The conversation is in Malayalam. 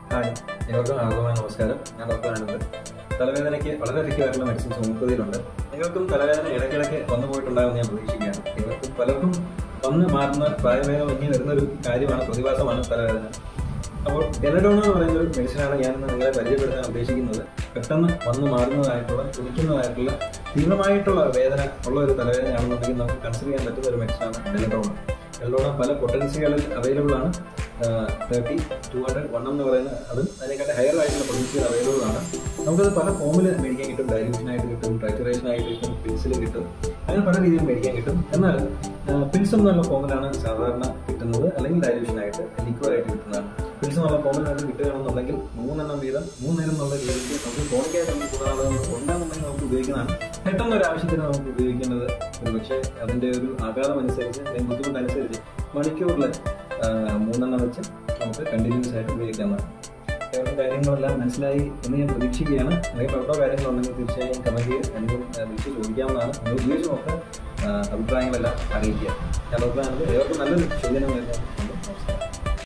ഹായ് എല്ലാവർക്കും ആർദ്രമായ നമസ്കാരം ഞാൻ ഡോക്ടർ ആനന്ദ് തലവേദനയ്ക്ക് വളരെ എഫക്റ്റീവായിട്ടുള്ള മെഡിസിൻസ് ഹോമിയോപ്പതിയിലുണ്ട് നിങ്ങൾക്കും തലവേദന ഇടയ്ക്കിടയ്ക്ക് വന്നു പോയിട്ടുണ്ടാകുമെന്ന് ഞാൻ പ്രതീക്ഷിക്കുകയാണ് നിങ്ങൾക്കും പലർക്കും വന്ന് മാറുന്ന പ്രായഭേദം ഇനി വരുന്ന ഒരു കാര്യമാണ് പ്രതിഭാസമാണ് തലവേദന അപ്പോൾ എനഡോണ എന്ന് പറയുന്ന ഒരു മെഡിസിനാണ് ഞാൻ ഇന്ന് നിങ്ങളെ പരിചയപ്പെടുത്താൻ ഉദ്ദേശിക്കുന്നത് പെട്ടെന്ന് വന്ന് മാറുന്നതായിട്ടുള്ള കുടിക്കുന്നതായിട്ടുള്ള തീവ്രമായിട്ടുള്ള വേദന ഉള്ള ഒരു തലവേദനയാണെന്നുണ്ടെങ്കിൽ നമുക്ക് കൺസിഡർ ചെയ്യാൻ പറ്റുന്ന ഒരു മെഡിസിനാണ് എലഡോണ എൽഡോണ പല പൊട്ടൻസികളിൽ അവൈലബിൾ ആണ് തേർട്ടി ടു ഹൺഡ്രഡ് വൺ എന്ന് പറയുന്ന അതും അതിനെക്കാട്ട് ഹയർ ആയിട്ടുള്ള പൊട്ടൻസികൾ അവൈലബിൾ ആണ് നമുക്കത് പല ഫോമിൽ മേടിക്കാൻ കിട്ടും ഡയലൂഷനായിട്ട് കിട്ടും ട്രൈറ്ററേഷനായിട്ട് കിട്ടും പിൽസിൽ കിട്ടും അങ്ങനെ പല രീതിയിൽ മേടിക്കാൻ കിട്ടും എന്നാൽ പിൽസ് എന്നുള്ള ഫോമിലാണ് സാധാരണ കിട്ടുന്നത് അല്ലെങ്കിൽ ഡയലൂഷനായിട്ട് ലിക്വിഡായിട്ട് കിട്ടുന്നതാണ് പിൽസ് എന്നുള്ള ഫോമിലാണ് കിട്ടുകയാണെന്നുണ്ടെങ്കിൽ മൂന്നെണ്ണം വീതം മൂന്നേരം എന്നുള്ള രീതിക്ക് നമുക്ക് ഫോണിക്കായിട്ട് നമുക്ക് കൂടാതെ ഉണ്ടാകുന്നുണ്ടെങ്കിൽ നമുക്ക് ഉപയോഗിക്കുന്നതാണ് പെട്ടെന്ന് ഒരു ആവശ്യത്തിന് നമുക്ക് ഉപയോഗിക്കേണ്ടത് ഒരു പക്ഷേ അതിന്റെ ഒരു ആഘാതം അനുസരിച്ച് അല്ലെങ്കിൽ ബുദ്ധിമുട്ടനുസരിച്ച് മണിക്കൂറിൽ മൂന്നെണ്ണം വെച്ച് നമുക്ക് കണ്ടിന്യൂസ് ആയിട്ട് ഉപയോഗിക്കാവുന്നതാണ് കേവലം കാര്യങ്ങളെല്ലാം മനസ്സിലായി എന്ന് ഞാൻ പ്രതീക്ഷിക്കുകയാണ് നിങ്ങൾക്ക് ഡൗട്ടോ കാര്യങ്ങളുണ്ടെങ്കിൽ തീർച്ചയായും കമന്റ് ചെയ്ത് അല്ലെങ്കിൽ വിളിച്ച് ചോദിക്കാവുന്നതാണ് നിങ്ങൾ ഉപയോഗിച്ച് നോക്കാം ആ, അഭിപ്രായങ്ങളെല്ലാം അറിയിക്കുക ഞാൻ ഡോക്ടറാണെങ്കിൽ ഏവർക്കും നല്ലൊരു ശോധന വരുന്നത് നമസ്കാരം